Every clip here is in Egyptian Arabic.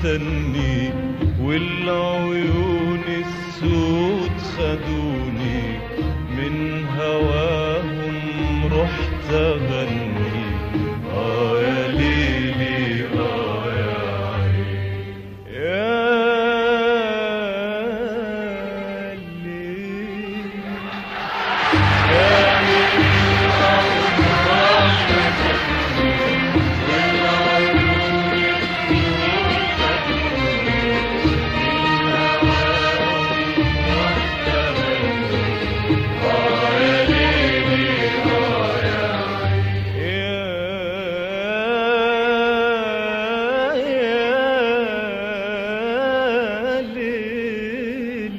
مستني والعيون السود خدوني من هواهم رحت اغني اه يا ليلي اه يا عيني يا ليلي يا ليلي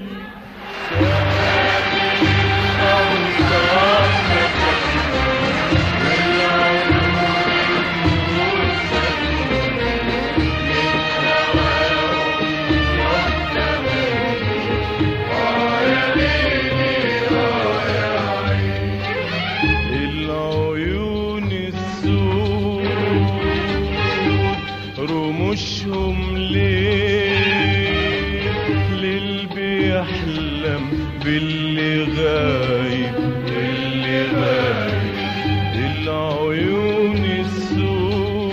العيون السود رموشهم ليه للي بيحلم باللي غايب اللي غايب العيون السود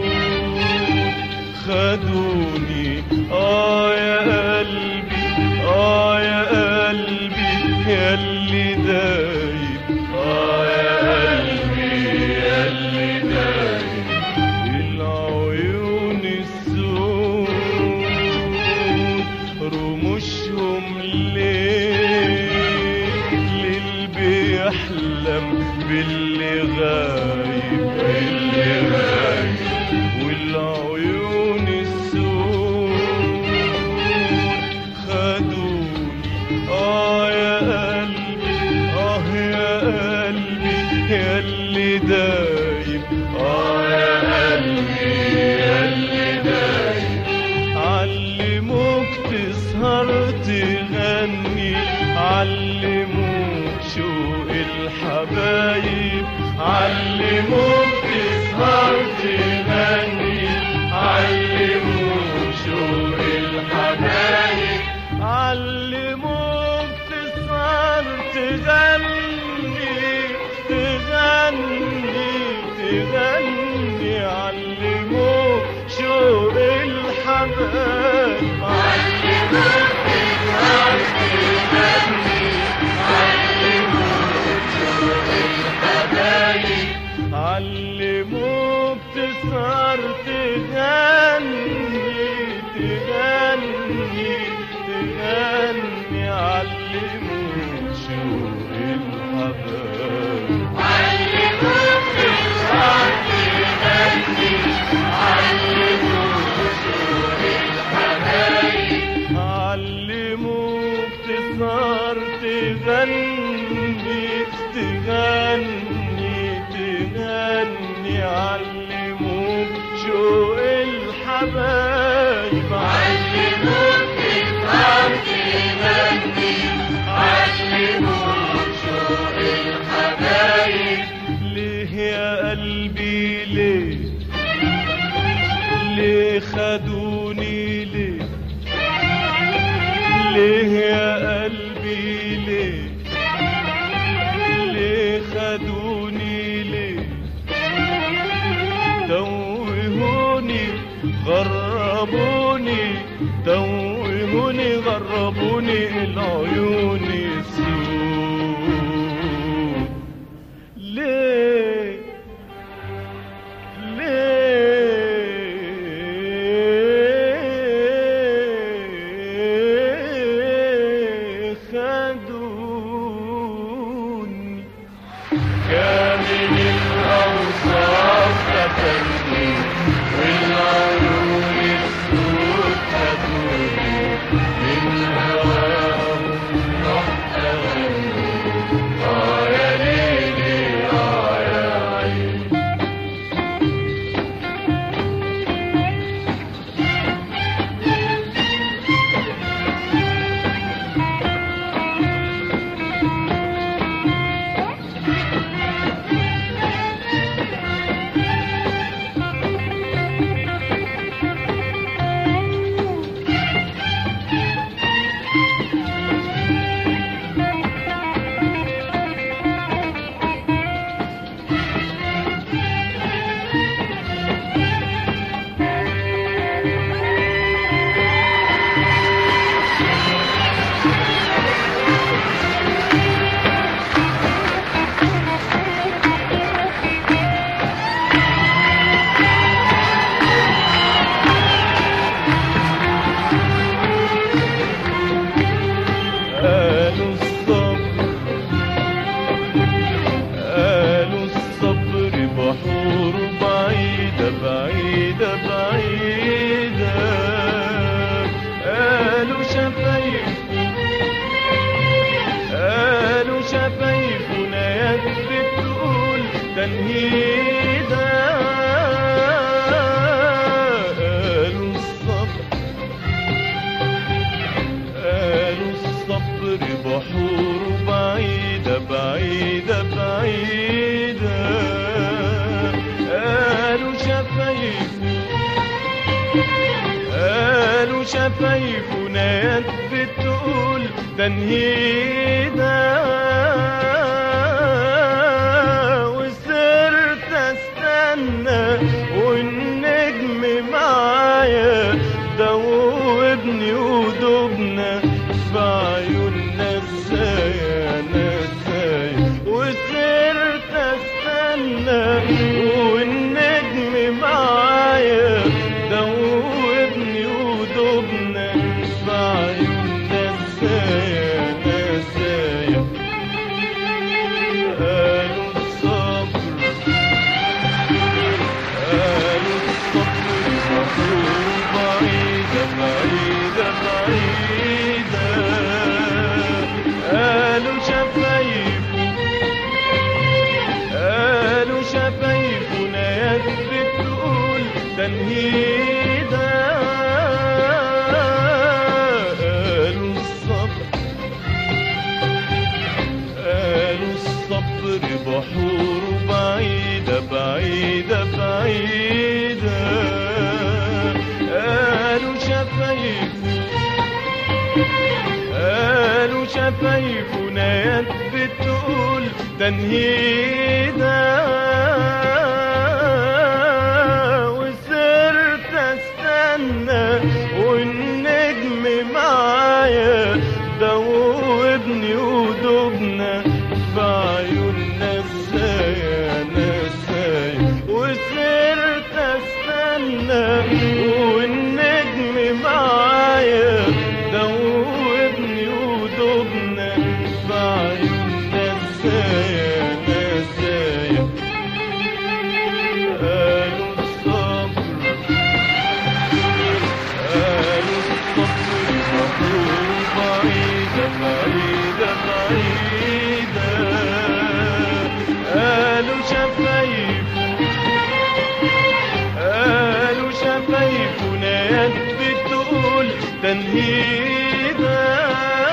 خدوني اه يا قلبي اه يا قلبي يا اللي دايب اه يا قلبي يا اللي دايب العيون السود رموشهم ليه للي بيحلم باللي غايب اللي غايب والعيون السود خدوني اه يا قلبي اه يا قلبي يا اللي دايب اه يا قلبي يا اللي دايب علموك تسهر تغني علموك شوق الحبايب علموك تسهر تغني علموك شوق الحبايب علموك تسهر تغني تغني تغني علموك شوق الحبايب علموك تسهر تغني تغني تغني علموك شوق الحبايب علموك تسهر تغني تغني تغني علموك شوق الحبايب علموك تسهر تغني علموك شوق الحبايب ليه يا قلبي ليه ليه خدوني ليه ليه يا قلبي ليه ليه خدوني ليه توهوني غربوني توهوني غربوني العيون السود ليه ليه خدوني كامل الأوصاف فتني والعيون السود خدوني من هواهم رحت أغني آه يا ليلي آه يا عيني بعيدة بعيدة قالوا شفايف قالوا شفايفنا يد بتقول تنهيدة قالوا الصبر قالوا الصبر بحور بعيدة بعيدة بعيدة قالوا شفايف قالوا شفايفنا يد بتقول تنهيدة وصرت استنى والنجم معايا دوبني ودوبنا في عيوننا ازاي انا ازاي وصرت استنى والنجم معايا دوبني ودوبنا في عيوننا ازاي انا ازاي قالوا الصبر قالوا الصبر مطلوب بعيدة بعيدة بعيدة قالوا شفايف قالوا شفايفنا يد بتقول تنهيدة قالوا الصبر قالوا الصبر بحور بعيدة بعيدة بعيدة قالوا شفايف قالوا شفايفنا يد بتقول تنهيدة وصرت استنى والنجم معايا دوبني ودوبنا في عيوننا ازاي انا ازاي وصرت استنى والنجم معايا دوبني ودوبنا في عيوننا ازاي انا ازاي قالوا الصبر قالوا الصبر مطلوب بعيدة بعيدة بعيدة قالوا شفايف قالوا شفايفنا يد بتقول تنهيدة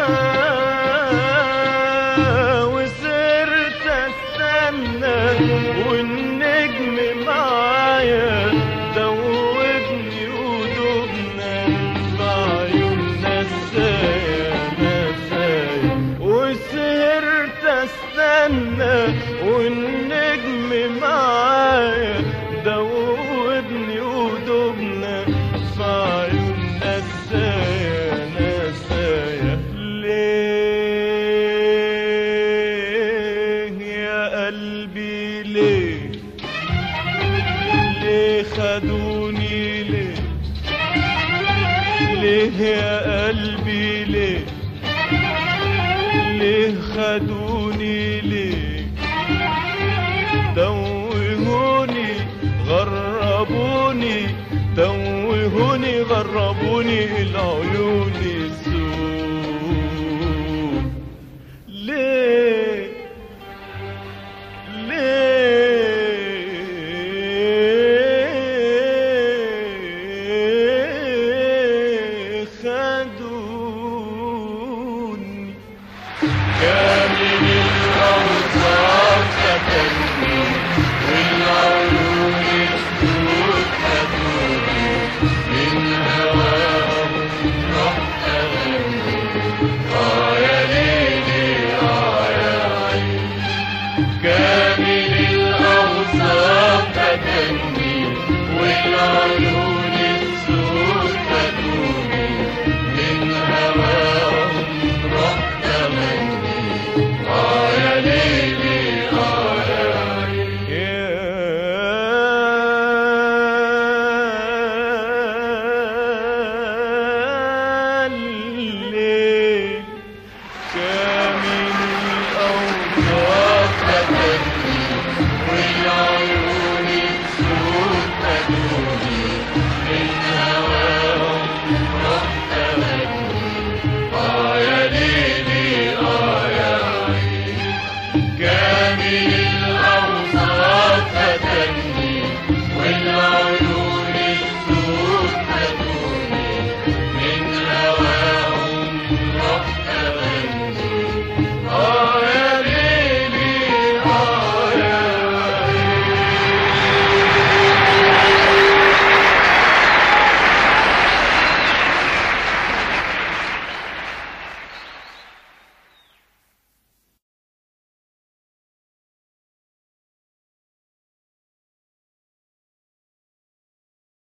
وصرت استنى والنجم معايا دوبني ودوبنا في عيوننا ازاي انا ازاي وسهرت استنى والنجم معايا دوبني ودوبنا في عيوننا ازاي انا ازاي ليه يا قلبي ليه ليه خدوني ليه ليه يا قلبي ليه ليه خدوني ليه توهوني غربوني توهوني غربوني العيون